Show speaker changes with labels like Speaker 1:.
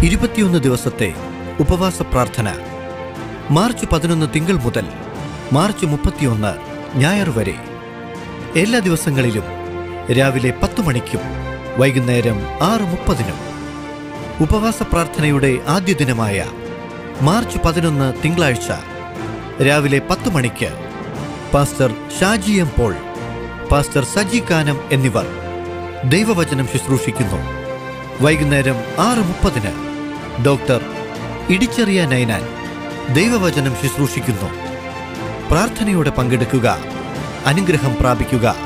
Speaker 1: ഇരുപത്തിയൊന്ന് ദിവസത്തെ ഉപവാസ പ്രാർത്ഥന മാർച്ച് പതിനൊന്ന് തിങ്കൾ മുതൽ മാർച്ച് മുപ്പത്തിയൊന്ന് ഞായർ വരെ എല്ലാ ദിവസങ്ങളിലും രാവിലെ പത്ത് മണിക്കും വൈകുന്നേരം ആറ് മുപ്പതിനും ഉപവാസ പ്രാർത്ഥനയുടെ ആദ്യ ദിനമായ മാർച്ച് പതിനൊന്ന് തിങ്കളാഴ്ച രാവിലെ പത്ത് മണിക്ക് pastor Shaji M Paul pastor Saji Kanam എന്നിവർ ദൈവവചനം ശുശ്രൂഷിക്കുന്നു വൈകുന്നേരം ആറ് മുപ്പതിന് ഡോക്ടർ ഇടിച്ചെറിയ നൈനാൻ ദൈവവചനം ശുശ്രൂഷിക്കുന്നു പ്രാർത്ഥനയോടെ പങ്കെടുക്കുക അനുഗ്രഹം പ്രാപിക്കുക